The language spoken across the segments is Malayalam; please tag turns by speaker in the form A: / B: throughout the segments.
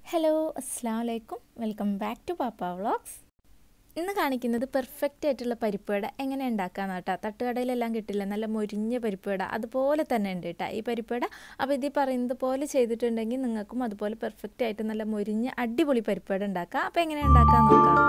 A: ഹലോ അസ്സാം വലൈക്കും welcome back to Pappa vlogs ഇന്ന് കാണിക്കുന്നത് പെർഫെക്റ്റ് ആയിട്ടുള്ള പരിപ്പുവട എങ്ങനെ ഉണ്ടാക്കാന്ന് കേട്ടോ തട്ടുകടയിലെല്ലാം കിട്ടില്ല നല്ല മൊരിഞ്ഞ പരിപ്പുവട അതുപോലെ തന്നെ ഉണ്ട് കേട്ടോ ഈ പരിപ്പുവട അപ്പോൾ ഇത് ഈ പറയുന്നത് പോലെ ചെയ്തിട്ടുണ്ടെങ്കിൽ നിങ്ങൾക്കും അതുപോലെ പെർഫെക്റ്റ് ആയിട്ട് നല്ല മൊരിഞ്ഞ അടിപൊളി പരിപ്പുവട ഉണ്ടാക്കാം അപ്പോൾ എങ്ങനെ ഉണ്ടാക്കാൻ നോക്കാം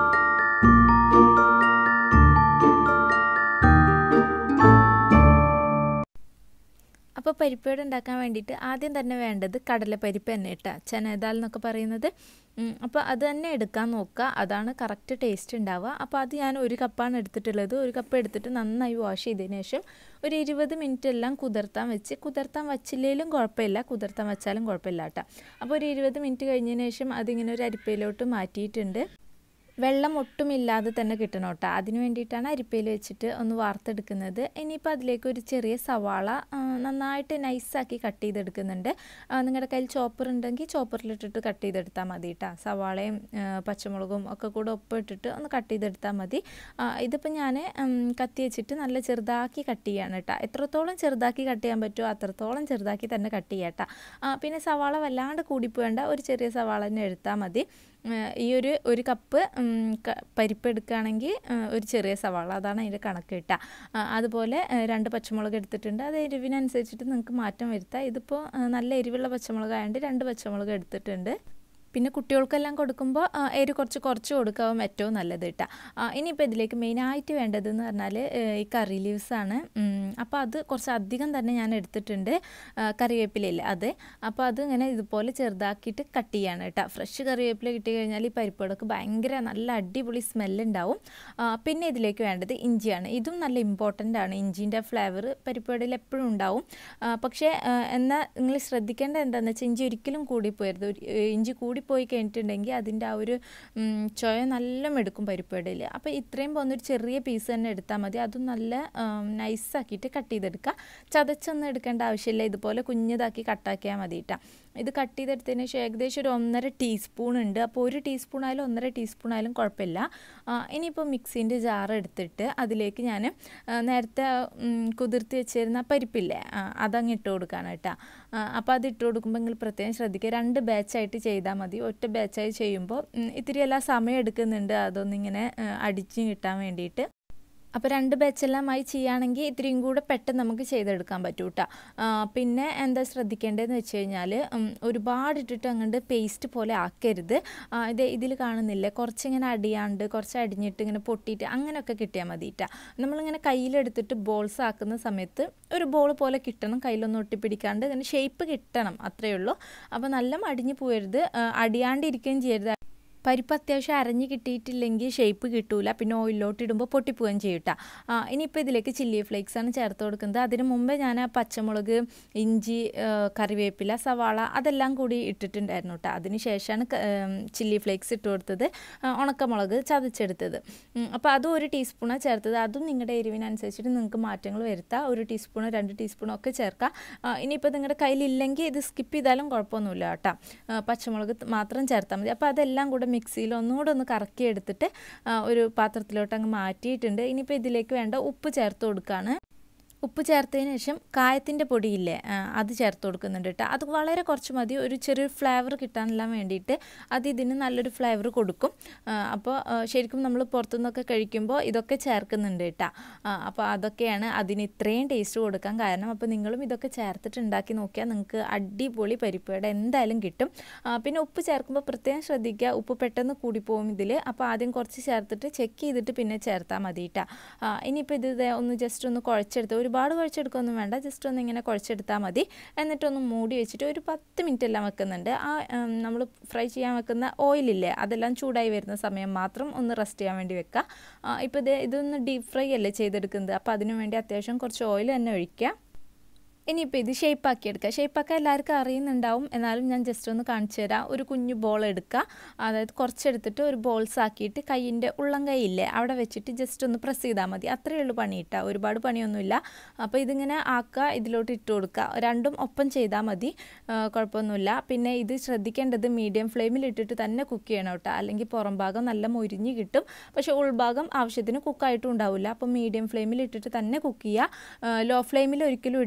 A: അപ്പോൾ പരിപ്പുവട ഉണ്ടാക്കാൻ വേണ്ടിയിട്ട് ആദ്യം തന്നെ വേണ്ടത് കടലപ്പരിപ്പ് തന്നെ ഇട്ടാ ചനേദാൽ എന്നൊക്കെ പറയുന്നത് അപ്പോൾ അത് തന്നെ എടുക്കാൻ നോക്കുക അതാണ് കറക്റ്റ് ടേസ്റ്റ് ഉണ്ടാവുക അപ്പോൾ അത് ഞാൻ ഒരു കപ്പാണ് എടുത്തിട്ടുള്ളത് ഒരു കപ്പ് എടുത്തിട്ട് നന്നായി വാഷ് ചെയ്തതിന് ശേഷം ഒരു ഇരുപത് മിനിറ്റ് എല്ലാം കുതിർത്താൻ വെച്ച് കുതിർത്താൻ വച്ചില്ലെങ്കിലും കുഴപ്പമില്ല കുതിർത്താൻ വെച്ചാലും കുഴപ്പമില്ല കേട്ടോ അപ്പോൾ ഒരു ഇരുപത് മിനിറ്റ് കഴിഞ്ഞതിന് ശേഷം അതിങ്ങനെ ഒരു അരിപ്പയിലോട്ട് മാറ്റിയിട്ടുണ്ട് വെള്ളം ഒട്ടുമില്ലാതെ തന്നെ കിട്ടണം കേട്ടോ അതിന് വേണ്ടിയിട്ടാണ് അരിപ്പയിൽ വെച്ചിട്ട് ഒന്ന് വാർത്തെടുക്കുന്നത് ഇനിയിപ്പോൾ അതിലേക്ക് ഒരു ചെറിയ സവാള നന്നായിട്ട് നൈസാക്കി കട്ട് ചെയ്തെടുക്കുന്നുണ്ട് നിങ്ങളുടെ കയ്യിൽ ചോപ്പർ ഉണ്ടെങ്കിൽ ചോപ്പറിലിട്ടിട്ട് കട്ട് ചെയ്തെടുത്താൽ മതി കേട്ടോ സവാളയും പച്ചമുളകും ഒക്കെ കൂടെ ഒപ്പിട്ടിട്ട് ഒന്ന് കട്ട് ചെയ്തെടുത്താൽ മതി ഇതിപ്പോൾ ഞാൻ കത്തി വെച്ചിട്ട് നല്ല ചെറുതാക്കി കട്ട് ചെയ്യാണ് കേട്ടോ എത്രത്തോളം ചെറുതാക്കി കട്ട് ചെയ്യാൻ പറ്റുമോ അത്രത്തോളം ചെറുതാക്കി തന്നെ കട്ട് ചെയ്യാം കേട്ടോ പിന്നെ സവാള വല്ലാണ്ട് കൂടിപ്പോവേണ്ട ഒരു ചെറിയ സവാള തന്നെ എടുത്താൽ മതി ഈ ഒരു ഒരു കപ്പ് പരിപ്പ് എടുക്കുകയാണെങ്കിൽ ഒരു ചെറിയ സവാള അതാണ് അതിൻ്റെ കണക്ക് കിട്ടുക അതുപോലെ രണ്ട് പച്ചമുളക് എടുത്തിട്ടുണ്ട് അത് എരിവിനനുസരിച്ചിട്ട് നിങ്ങൾക്ക് മാറ്റം വരുത്താം ഇതിപ്പോൾ നല്ല എരിവുള്ള പച്ചമുളക് ആയതുകൊണ്ട് രണ്ട് പച്ചമുളക് എടുത്തിട്ടുണ്ട് പിന്നെ കുട്ടികൾക്കെല്ലാം കൊടുക്കുമ്പോൾ എരി കുറച്ച് കുറച്ച് കൊടുക്കാവും ഏറ്റവും നല്ലത് കേട്ടോ ഇനിയിപ്പോൾ ഇതിലേക്ക് മെയിനായിട്ട് വേണ്ടതെന്ന് പറഞ്ഞാൽ ഈ കറി ലീവ്സാണ് അപ്പോൾ അത് കുറച്ച് അധികം തന്നെ ഞാൻ എടുത്തിട്ടുണ്ട് കറിവേപ്പിലയില്ല അത് അപ്പോൾ അത് ഇങ്ങനെ ഇതുപോലെ ചെറുതാക്കിയിട്ട് കട്ട് ചെയ്യാണ് കേട്ടോ ഫ്രഷ് കറിവേപ്പില കിട്ടി കഴിഞ്ഞാൽ ഈ പരിപ്പുകൾക്ക് ഭയങ്കര നല്ല അടിപൊളി സ്മെല്ലുണ്ടാവും പിന്നെ ഇതിലേക്ക് വേണ്ടത് ഇഞ്ചിയാണ് ഇതും നല്ല ഇമ്പോർട്ടൻ്റ് ആണ് ഇഞ്ചിൻ്റെ ഫ്ലേവർ പരിപ്പുവടയിൽ എപ്പോഴും ഉണ്ടാവും പക്ഷേ എന്നാൽ നിങ്ങൾ ശ്രദ്ധിക്കേണ്ട എന്താണെന്ന് വെച്ചാൽ ഇഞ്ചി ഒരിക്കലും കൂടിപ്പോയരുത് ഇഞ്ചി കൂടി പോയി കഴിഞ്ഞിട്ടുണ്ടെങ്കിൽ അതിൻ്റെ ആ ഒരു ചൊയ നല്ല എടുക്കും പരിപ്പുവടയിൽ അപ്പോൾ ഇത്രയും പോകുന്നൊരു ചെറിയ പീസ് തന്നെ എടുത്താൽ മതി അതും നല്ല നൈസാക്കിയിട്ട് കട്ട് ചെയ്തെടുക്കുക ചതച്ചൊന്നും എടുക്കേണ്ട ആവശ്യമില്ല ഇതുപോലെ കുഞ്ഞതാക്കി കട്ടാക്കിയാൽ മതി കേട്ടോ ഇത് കട്ട് ചെയ്തെടുത്തതിന് ശേഷം ഏകദേശം ഒരു ഒന്നര ടീസ്പൂൺ ഉണ്ട് അപ്പോൾ ഒരു ടീസ്പൂൺ ആയാലും ഒന്നര ടീസ്പൂൺ ആയാലും കുഴപ്പമില്ല ഇനിയിപ്പോൾ മിക്സിൻ്റെ ജാർ എടുത്തിട്ട് അതിലേക്ക് ഞാൻ നേരത്തെ കുതിർത്തി വെച്ചിരുന്ന പരിപ്പില്ലേ അതങ്ങ് ഇട്ട് കൊടുക്കുകയാണ് കേട്ടോ അപ്പോൾ അത് ഇട്ട് കൊടുക്കുമ്പോൾ നിങ്ങൾ പ്രത്യേകം ശ്രദ്ധിക്കുക രണ്ട് ബാച്ചായിട്ട് ചെയ്താൽ മതി ഒറ്റ ബാച്ചായി ചെയ്യുമ്പോൾ ഇത്തിരി എല്ലാം സമയം എടുക്കുന്നുണ്ട് അതൊന്നിങ്ങനെ അടിച്ച് കിട്ടാൻ വേണ്ടിയിട്ട് അപ്പോൾ രണ്ട് ബാച്ചെല്ലാമായി ചെയ്യുകയാണെങ്കിൽ ഇത്രയും കൂടെ പെട്ടെന്ന് നമുക്ക് ചെയ്തെടുക്കാൻ പറ്റും കേട്ടോ പിന്നെ എന്താ ശ്രദ്ധിക്കേണ്ടതെന്ന് വെച്ച് കഴിഞ്ഞാൽ ഒരുപാട് ഇട്ടിട്ട് അങ്ങോട്ട് പേസ്റ്റ് പോലെ ആക്കരുത് ഇത് ഇതിൽ കാണുന്നില്ലേ കുറച്ചിങ്ങനെ അടിയാണ്ട് കുറച്ച് അടിഞ്ഞിട്ട് ഇങ്ങനെ പൊട്ടിയിട്ട് അങ്ങനെയൊക്കെ കിട്ടിയാൽ മതി കേട്ടോ നമ്മളിങ്ങനെ കയ്യിലെടുത്തിട്ട് ബോൾസ് ആക്കുന്ന സമയത്ത് ഒരു ബോൾ പോലെ കിട്ടണം കയ്യിലൊന്നും ഒട്ടിപ്പിടിക്കാണ്ട് ഇങ്ങനെ ഷേപ്പ് കിട്ടണം അത്രയേ ഉള്ളൂ അപ്പോൾ നല്ല അടിഞ്ഞു പോയരുത് അടിയാണ്ടിരിക്കുകയും ചെയ്യരുത് പരിപ്പ് അത്യാവശ്യം അരഞ്ഞ് കിട്ടിയിട്ടില്ലെങ്കിൽ ഷേപ്പ് കിട്ടൂല പിന്നെ ഓയിലോട്ട് ഇടുമ്പോൾ പൊട്ടിപ്പോവുകയും ചെയ്യും കേട്ടോ ഇനിയിപ്പോൾ ഇതിലേക്ക് ചില്ലി ഫ്ലേക്സ് ആണ് ചേർത്ത് കൊടുക്കുന്നത് അതിന് മുമ്പേ ഞാൻ പച്ചമുളക് ഇഞ്ചി കറിവേപ്പില സവാള അതെല്ലാം കൂടി ഇട്ടിട്ടുണ്ടായിരുന്നു കേട്ടോ അതിന് ശേഷമാണ് ചില്ലി ഫ്ലേക്സ് ഇട്ട് കൊടുത്തത് ഉണക്കമുളക് ചതച്ചെടുത്തത് അപ്പോൾ അതും ഒരു ടീസ്പൂണാണ് ചേർത്തത് അതും നിങ്ങളുടെ എരിവിനനുസരിച്ചിട്ട് നിങ്ങൾക്ക് മാറ്റങ്ങൾ വരുത്താം ഒരു ടീസ്പൂൺ രണ്ട് ടീസ്പൂൺ ഒക്കെ ചേർക്കാം ഇനിയിപ്പോൾ നിങ്ങളുടെ കയ്യിലില്ലെങ്കിൽ ഇത് സ്കിപ്പ് ചെയ്താലും കുഴപ്പമൊന്നുമില്ല കേട്ടോ പച്ചമുളക് മാത്രം ചേർത്താൽ മതി അപ്പോൾ അതെല്ലാം കൂടെ മിക്സിയിൽ ഒന്നുകൂടെ ഒന്ന് കറക്കി എടുത്തിട്ട് ഒരു പാത്രത്തിലോട്ട് അങ്ങ് മാറ്റിയിട്ടുണ്ട് ഇനിയിപ്പോൾ ഇതിലേക്ക് വേണ്ട ഉപ്പ് ചേർത്ത് കൊടുക്കുകയാണ് ഉപ്പ് ചേർത്തതിന് ശേഷം കായത്തിൻ്റെ പൊടിയില്ലേ അത് ചേർത്ത് കൊടുക്കുന്നുണ്ട് കേട്ടോ അത് വളരെ കുറച്ച് മതി ഒരു ചെറിയൊരു ഫ്ലേവർ കിട്ടാനെല്ലാം വേണ്ടിയിട്ട് അത് ഇതിന് നല്ലൊരു ഫ്ലേവർ കൊടുക്കും അപ്പോൾ ശരിക്കും നമ്മൾ പുറത്തുനിന്നൊക്കെ കഴിക്കുമ്പോൾ ഇതൊക്കെ ചേർക്കുന്നുണ്ട് കേട്ടോ അപ്പോൾ അതൊക്കെയാണ് അതിന് ഇത്രയും ടേസ്റ്റ് കൊടുക്കാൻ കാരണം അപ്പോൾ നിങ്ങളും ഇതൊക്കെ ചേർത്തിട്ട് ഉണ്ടാക്കി നോക്കിയാൽ നിങ്ങൾക്ക് അടിപൊളി പരിപ്പുവട എന്തായാലും കിട്ടും പിന്നെ ഉപ്പ് ചേർക്കുമ്പോൾ പ്രത്യേകം ശ്രദ്ധിക്കുക ഉപ്പ് പെട്ടെന്ന് കൂടിപ്പോവും ഇതിൽ അപ്പോൾ ആദ്യം കുറച്ച് ചേർത്തിട്ട് ചെക്ക് ചെയ്തിട്ട് പിന്നെ ചേർത്താൽ മതി കേട്ടോ ഇനിയിപ്പോൾ ഇത് ഒന്ന് ജസ്റ്റ് ഒന്ന് കുഴച്ചെടുത്ത് ഒരുപാട് കുഴച്ചെടുക്കൊന്നും വേണ്ട ജസ്റ്റ് ഒന്ന് ഇങ്ങനെ കുഴച്ചെടുത്താൽ മതി എന്നിട്ടൊന്ന് മൂടി വെച്ചിട്ട് ഒരു പത്ത് മിനിറ്റ് എല്ലാം വെക്കുന്നുണ്ട് ആ നമ്മൾ ഫ്രൈ ചെയ്യാൻ വെക്കുന്ന ഓയിലില്ലേ അതെല്ലാം ചൂടായി വരുന്ന സമയം മാത്രം ഒന്ന് റെസ്റ്റ് ചെയ്യാൻ വേണ്ടി വെക്കുക ഇപ്പോൾ ഇത് ഇതൊന്ന് ഡീപ്പ് ഫ്രൈ അല്ലേ ചെയ്തെടുക്കുന്നത് അപ്പോൾ അതിനു വേണ്ടി അത്യാവശ്യം കുറച്ച് ഓയിൽ തന്നെ ഒഴിക്കുക ഇനിയിപ്പോൾ ഇത് ഷേപ്പാക്കി എടുക്കുക ഷേപ്പാക്കാൻ എല്ലാവർക്കും അറിയുന്നുണ്ടാവും എന്നാലും ഞാൻ ജസ്റ്റ് ഒന്ന് കാണിച്ചു തരാം ഒരു കുഞ്ഞു ബോൾ എടുക്കുക അതായത് കുറച്ചെടുത്തിട്ട് ഒരു ബോൾസ് ആക്കിയിട്ട് കൈയിൻ്റെ ഉള്ളം കൈയില്ലേ അവിടെ വെച്ചിട്ട് ജസ്റ്റ് ഒന്ന് പ്രസ് ചെയ്താൽ മതി അത്രയേ ഉള്ളൂ പണി ഇട്ടാൽ ഒരുപാട് പണിയൊന്നുമില്ല അപ്പോൾ ഇതിങ്ങനെ ആക്കുക ഇതിലോട്ട് ഇട്ട് കൊടുക്കുക രണ്ടും ഒപ്പം ചെയ്താൽ മതി കുഴപ്പമൊന്നുമില്ല പിന്നെ ഇത് ശ്രദ്ധിക്കേണ്ടത് മീഡിയം ഫ്ലെയിമിൽ ഇട്ടിട്ട് തന്നെ കുക്ക് ചെയ്യണം കേട്ടോ അല്ലെങ്കിൽ പുറം ഭാഗം നല്ല മൊരിഞ്ഞ് കിട്ടും പക്ഷേ ഉൾഭാഗം ആവശ്യത്തിന് കുക്കായിട്ടും ഉണ്ടാവില്ല അപ്പോൾ മീഡിയം ഫ്ലെയിമിൽ ഇട്ടിട്ട് തന്നെ കുക്ക് ചെയ്യുക ലോ ഫ്ലെയിമിൽ ഒരിക്കലും ഇടരുത്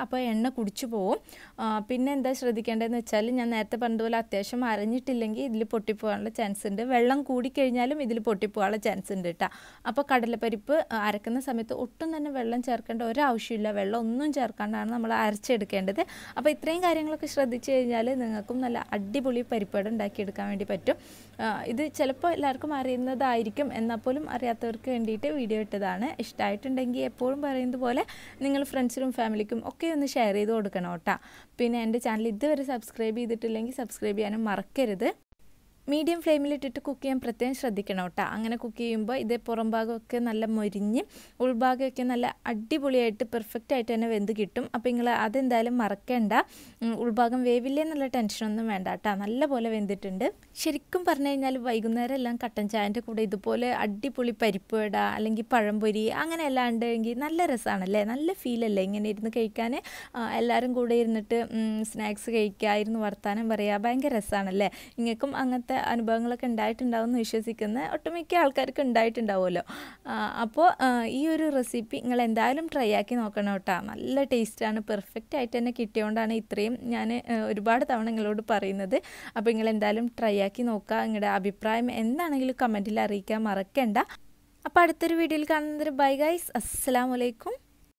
A: അപ്പോൾ എണ്ണ കുടിച്ചു പോകും പിന്നെ എന്താ ശ്രദ്ധിക്കേണ്ടതെന്ന് വെച്ചാൽ ഞാൻ നേരത്തെ പറഞ്ഞതുപോലെ അത്യാവശ്യം അരഞ്ഞിട്ടില്ലെങ്കിൽ ഇതിൽ പൊട്ടിപ്പോകാനുള്ള ചാൻസ് ഉണ്ട് വെള്ളം കൂടിക്കഴിഞ്ഞാലും ഇതിൽ പൊട്ടിപ്പോകാനുള്ള ചാൻസ് ഉണ്ട് കേട്ടോ അപ്പോൾ കടലപ്പരിപ്പ് അരക്കുന്ന സമയത്ത് ഒട്ടും തന്നെ വെള്ളം ചേർക്കേണ്ട ഒരാവശ്യമില്ല വെള്ളം ഒന്നും ചേർക്കാണ്ടാണ് നമ്മൾ അരച്ചെടുക്കേണ്ടത് അപ്പോൾ ഇത്രയും കാര്യങ്ങളൊക്കെ ശ്രദ്ധിച്ചു കഴിഞ്ഞാൽ നിങ്ങൾക്കും നല്ല അടിപൊളി പരിപ്പാട് ഉണ്ടാക്കിയെടുക്കാൻ വേണ്ടി പറ്റും ഇത് ചിലപ്പോൾ എല്ലാവർക്കും അറിയുന്നതായിരിക്കും എന്നാൽ പോലും അറിയാത്തവർക്ക് വേണ്ടിയിട്ട് വീഡിയോ ഇട്ടതാണ് ഇഷ്ടമായിട്ടുണ്ടെങ്കിൽ എപ്പോഴും പറയുന്നത് പോലെ നിങ്ങൾ ഫ്രണ്ട്സിനും ഫാമിലിക്കും ഒക്കെ ഒന്ന് ഷെയർ ചെയ്ത് കൊടുക്കണം കേട്ടോ പിന്നെ എൻ്റെ ചാനൽ ഇതുവരെ സബ്സ്ക്രൈബ് ചെയ്തിട്ടില്ലെങ്കിൽ സബ്സ്ക്രൈബ് ചെയ്യാനും മറക്കരുത് മീഡിയം ഫ്ലെയിമിലിട്ടിട്ട് കുക്ക് ചെയ്യാൻ പ്രത്യേകം ശ്രദ്ധിക്കണം കേട്ടോ അങ്ങനെ കുക്ക് ചെയ്യുമ്പോൾ ഇതേ പുറം ഭാഗമൊക്കെ നല്ല മൊരിഞ്ഞ് ഉൾഭാഗമൊക്കെ നല്ല അടിപൊളിയായിട്ട് പെർഫെക്റ്റ് ആയിട്ട് തന്നെ വെന്ത് കിട്ടും അപ്പോൾ നിങ്ങൾ അതെന്തായാലും മറക്കേണ്ട ഉൾഭാഗം വേവില്ലേ എന്നുള്ള ടെൻഷനൊന്നും വേണ്ട കേട്ടോ നല്ലപോലെ വെന്തിട്ടുണ്ട് ശരിക്കും പറഞ്ഞു കഴിഞ്ഞാൽ വൈകുന്നേരം എല്ലാം കട്ടൻ ചായൻ്റെ കൂടെ ഇതുപോലെ അടിപൊളി പരിപ്പ് വട അല്ലെങ്കിൽ പഴംപൊരി അങ്ങനെ എല്ലാം ഉണ്ടെങ്കിൽ നല്ല രസമാണല്ലേ നല്ല ഫീലല്ലേ ഇങ്ങനെ ഇരുന്ന് കഴിക്കാൻ എല്ലാവരും കൂടെ ഇരുന്നിട്ട് സ്നാക്സ് കഴിക്കായിരുന്നു വർത്താനം പറയുക ഭയങ്കര രസമാണല്ലേ നിങ്ങൾക്കും അങ്ങനത്തെ അനുഭവങ്ങളൊക്കെ ഉണ്ടായിട്ടുണ്ടാവും എന്ന് വിശ്വസിക്കുന്ന ഒട്ടുമിക്ക ആൾക്കാർക്ക് ഉണ്ടായിട്ടുണ്ടാവുമല്ലോ അപ്പോൾ ഈ ഒരു റെസിപ്പി നിങ്ങൾ എന്തായാലും ട്രൈ ആക്കി നോക്കണം കേട്ടോ നല്ല ടേസ്റ്റാണ് പെർഫെക്റ്റ് ആയിട്ട് തന്നെ കിട്ടിയതുകൊണ്ടാണ് ഇത്രയും ഞാൻ ഒരുപാട് തവണ നിങ്ങളോട് പറയുന്നത് അപ്പോൾ നിങ്ങൾ എന്തായാലും ട്രൈ ആക്കി നോക്കുക നിങ്ങളുടെ അഭിപ്രായം എന്താണെങ്കിലും കമൻറ്റിൽ അറിയിക്കാൻ മറക്കണ്ട അപ്പോൾ അടുത്തൊരു വീഡിയോയിൽ കാണുന്നത് ബൈ ഗൈസ് അസ്സാം വലൈക്കും